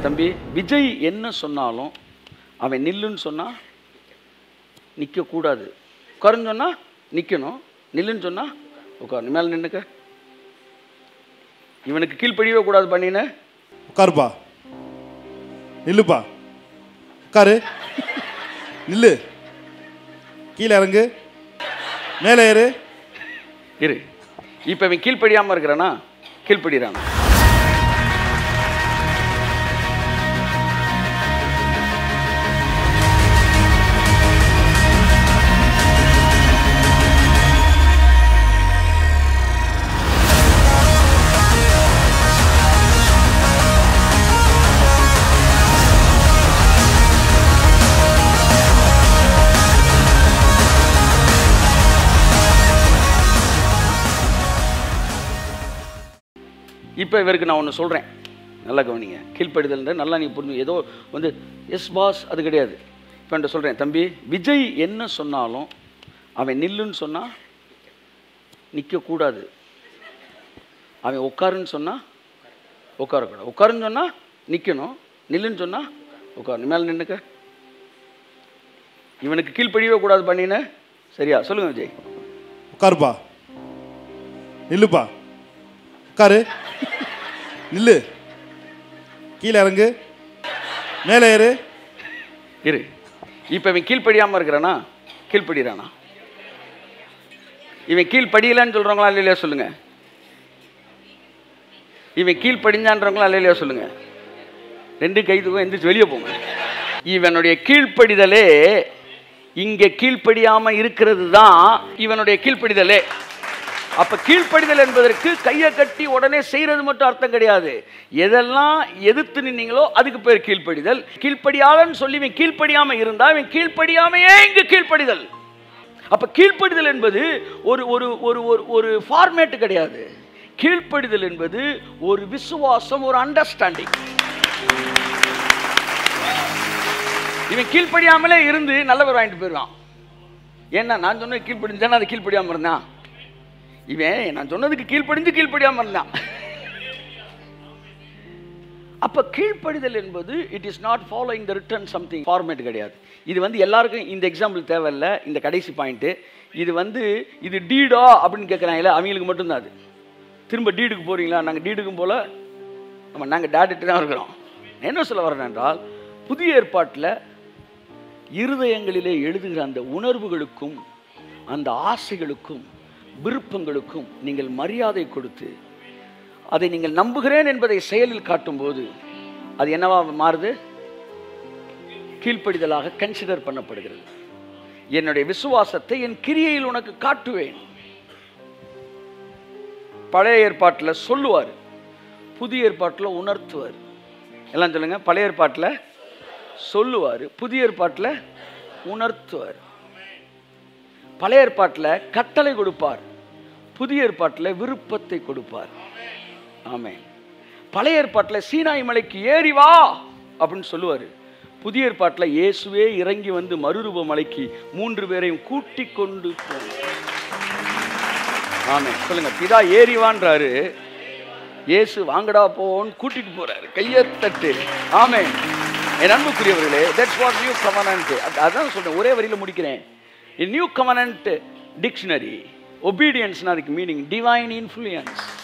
தம்பி விஜய் என்ன சொன்னாலும் அவன் நில்லுன்னு சொன்னா நிற்கக்கூடாது உட்காருன்னு சொன்னா நிற்கணும் நில்லுன்னு சொன்னா உட்காரு மேலே நின்னுக்க இவனுக்கு கீழ்ப்படியவே கூடாது பண்ணின உட்காருப்பா நில்லுப்பா உட்காரு நில்லு கீழே இறங்கு மேலே ஏறு இரு இப்போ இவன் கீழ்ப்படியாமல் இருக்கிறானா கீழ்ப்படிறானா இப்போ இவருக்கு நான் ஒன்று சொல்கிறேன் நல்லா கவனிங்க கீழ்ப்படிதல் நல்லா நீ புரிஞ்சு ஏதோ வந்து எஸ் பாஸ் அது கிடையாது இப்போ என்கிட்ட சொல்கிறேன் தம்பி விஜய் என்ன சொன்னாலும் அவன் நில்லுன்னு சொன்னால் நிற்கக்கூடாது அவன் உட்காருன்னு சொன்னால் உட்காரக்கூடாது உட்காருன்னு சொன்னால் நிற்கணும் நில்லுன்னு சொன்னால் உட்காரு மேலே நின்னுக்க இவனுக்கு கீழ்ப்படியவே கூடாது பண்ணின சரியா சொல்லுங்க விஜய் உட்காருப்பா நில்லுப்பா உட்காரு நில்லு கீழே இறங்கு மேலே ஏறு இரு இப்போ இவன் கீழ்ப்படியாமல் இருக்கிறானா கீழ்ப்படிறானா இவன் கீழ்ப்படியலன்னு சொல்கிறவங்களா இல்லையா சொல்லுங்க இவன் கீழ்ப்படிஞ்சான்றவங்களா இல்லையா சொல்லுங்க ரெண்டு கைதுக்கும் எந்திரிச்சு வெளியே போங்க இவனுடைய கீழ்ப்படிதலே இங்கே கீழ்ப்படியாம இருக்கிறது தான் இவனுடைய கீழ்ப்படிதலே அப்ப கீழ்ப்படிதல் என்பதற்கு கையை கட்டி உடனே செய்யறது மட்டும் அர்த்தம் கிடையாது எதெல்லாம் எதிர்த்து நின்னீங்களோ அதுக்கு பேர் கீழ்ப்படிதல் கீழ்ப்படியாதன்னு சொல்லி இவன் கீழ்ப்படியாம இருந்தா இவன் கீழ்ப்படியாமையே இங்கு கீழ்ப்படிதல் அப்ப கீழ்ப்படிதல் என்பது ஒரு ஒரு ஒரு ஒரு ஒரு ஃபார்மேட் கிடையாது கீழ்ப்படிதல் என்பது ஒரு விசுவாசம் ஒரு அண்டர்ஸ்டாண்டிங் இவன் கீழ்ப்படியாமலே இருந்து நல்லவர் வாங்கிட்டு போயிடுவான் ஏன்னா நான் சொன்னது கீழ்ப்படிஞ்சானா அது கீழ்ப்படியாம இருந்தான் இவன் நான் சொன்னதுக்கு கீழ்ப்படிஞ்சு கீழ்ப்படியாம இருந்தான் அப்ப கீழ்ப்படிதல் என்பது it is not following the return something format கிடையாது இது வந்து எல்லாருக்கும் இந்த எக்ஸாம்பிள் தேவையில்ல இந்த கடைசி பாயிண்ட்டு இது வந்து இது டீடா அப்படின்னு கேட்குறாங்கல்ல அவங்களுக்கு மட்டும்தான் அது திரும்ப டீடுக்கு போறீங்களா நாங்கள் டீடுக்கும் போல நம்ம நாங்கள் டேட்டுட்டு தான் இருக்கிறோம் என்ன சொல்ல வரேன் என்றால் புதிய ஏற்பாட்டில் இருதயங்களிலே எழுதுகிற அந்த உணர்வுகளுக்கும் அந்த ஆசைகளுக்கும் விருப்பங்களுக்கும் நீங்கள் மரியாதை கொடுத்து அதை நீங்கள் நம்புகிறேன் என்பதை செயலில் காட்டும்போது அது என்னவா மாறுது கீழ்ப்படிதலாக கன்சிடர் பண்ணப்படுகிறது என்னுடைய விசுவாசத்தை என் கிரியையில் உனக்கு காட்டுவேன் பழைய ஏற்பாட்டில் சொல்லுவார் புதிய ஏற்பாட்டில் உணர்த்துவார் எல்லாம் சொல்லுங்க பழைய ஏற்பாட்டில் சொல்லுவார் புதிய ஏற்பாட்டில் உணர்த்துவார் பழைய ஏற்பாட்டில் கட்டளை கொடுப்பார் புதிய ஏற்பாட்டில் விருப்பத்தை கொடுப்பார் ஆமென் பழைய ஏற்பாட்டில் சீனாய் மலைக்கு ஏறி வா அப்படின்னு சொல்லுவார் புதிய ஏற்பாட்டில் இயேசுவே இறங்கி வந்து மறுரூப மலைக்கு மூன்று பேரையும் கூட்டி கொண்டு போனார் ஆமென் சொல்லுங்க பிதா ஏறி வான்றாரு இயேசு வாங்கடா போன்னு கூட்டிட்டு போறாரு கையை தட்டு ஆமென் என் அன்புக்குரியவர்களே தட்ஸ் வாட் நியூ கமனன்ட் அதான் சொல்றேன் ஒரே வரியில முடிக்கிறேன் நியூ கமனன்ட் டிக்ஷனரி ஒபீடியன்ஸ்னா அதுக்கு மீனிங் டிவைன் இன்ஃப்ளூயன்ஸ்